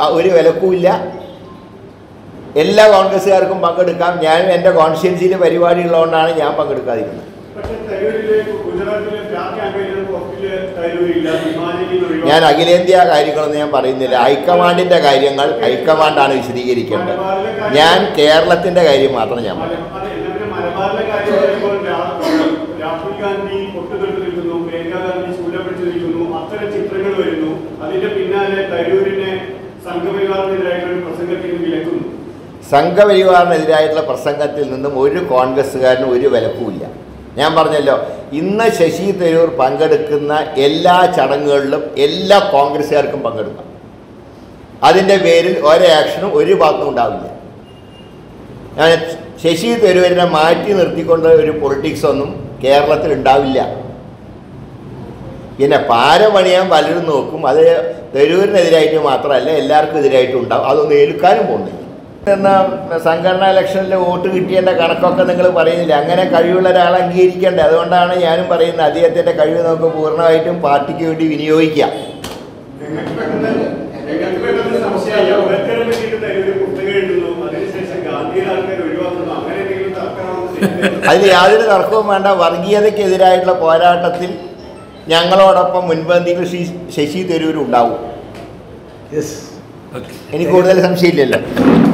ആ, ഒരു വിലക്കുമില്ല എല്ലാ കോൺഗ്രസ്സുകാർക്കും പങ്കെടുക്കാം ഞാനും എൻ്റെ കോൺസ്റ്റിറ്റ്യൻസിയിൽ പരിപാടി ഉള്ളതുകൊണ്ടാണ് ഞാൻ പങ്കെടുക്കാതിരുന്നത് പക്ഷേ തരൂരിലെ ഗുജറാത്തിലെ സ്റ്റാർ ക്യാമ്പയിനർ പോസ്റ്റില് തരൂരില്ല ഹിമാചലിൽ ഒഴിവാക്കി. ഞാൻ അഖിലേന്ത്യാ കാര്യങ്ങളൊന്നും ഞാൻ പറയുന്നില്ല ഹൈക്കമാൻഡിൻ്റെ കാര്യങ്ങൾ ഹൈക്കമാൻഡാണ് വിശദീകരിക്കേണ്ടത് ഞാൻ കേരളത്തിൻ്റെ കാര്യം മാത്രം ഞാൻ പറയും മല- അതെ, എന്നിട്ട് മലബാറിലെ കാര്യം പറയുമ്പോൾ രാ- രാഹുൽ ഗാന്ധി പൊട്ടുതൊട്ട് നിൽക്കുന്നു പ്രിയങ്ക ഗാന്ധി ശൂലം പിടിച്ചു നിൽക്കുന്നു അത്തരം ചിത്രങ്ങൾ വരുന്നു അതിന്റെ പിന്നാലെ തരൂരിനെ സംഘപരിവാറിനെതിരായിട്ടുള്ള ഒരു പ്രസംഗത്തിൽ നിന്ന് വിലക്കുന്നു സംഘപരിവാറിനെതിരായിട്ടുള്ള പ്രസംഗത്തിൽ നിന്നും ഒരു കോൺഗ്രസ്സുകാരനും ഒരു വിലക്കുമില്ല ഞാൻ പറഞ്ഞല്ലോ ഇന്ന് ശശി തരൂർ പങ്കെടുക്കുന്ന എല്ലാ ചടങ്ങുകളിലും എല്ലാ കോൺഗ്രസ്സുകാർക്കും പങ്കെടുക്കാം അതിൻ്റെ പേരിൽ ഒരു ആക്ഷനും ഒരു ഭാഗത്തും ഉണ്ടാവില്ല ഞാൻ ശശി തരൂരിനെ മാറ്റി നിർത്തിക്കൊണ്ട് ഒരു പൊളിറ്റിക്സ് ഒന്നും കേരളത്തിൽ ഉണ്ടാവില്ല പിന്നെ പാര പണിയാൻ പലരും നോക്കും അത് തരൂരിനെതിരായിട്ട് മാത്രമല്ല എല്ലാവർക്കും എതിരായിട്ടും ഉണ്ടാവും അതൊന്നും ഏൽക്കാനും പോകുന്നില്ല എന്ന സംഘടനാ ഇലക്ഷനിൽ വോട്ട് കിട്ടിയതിൻ്റെ കണക്കൊക്കെ നിങ്ങൾ പറയുന്നില്ല അങ്ങനെ കഴിവുള്ള ഒരാളെ അംഗീകരിക്കേണ്ടത് അതുകൊണ്ടാണ് ഞാനും പറയുന്നത് അദ്ദേഹത്തിൻ്റെ കഴിവ് നമുക്ക് പൂർണ്ണമായിട്ടും പാർട്ടിക്ക് വേണ്ടി വിനിയോഗിക്കാം ഞങ്ങൾക്ക് പെട്ടെന്ന് ഞങ്ങൾക്ക് പെട്ടെന്ന് സംശയമായി അംബേദ്കറെ പറ്റിയിട്ട് തരൂര് പുസ്തകം എഴുതുന്നു അതിനുശേഷം ഗാന്ധിയുടെ ആൾക്കാർ ഒഴിവാക്കുന്നു അങ്ങനെ എന്തെങ്കിലും തർക്കമാണെന്ന് അതിൽ യാതൊരു തർക്കവും വേണ്ട വർഗീയതയ്ക്കെതിരായിട്ടുള്ള പോരാട്ടത്തിൽ ഞങ്ങളോടൊപ്പം മുൻപന്തിയിൽ ശ്രീ ശശി തരൂർ ഉണ്ടാവും യെസ് എനിക്ക് കൂടുതൽ സംശയമില്ലല്ലോ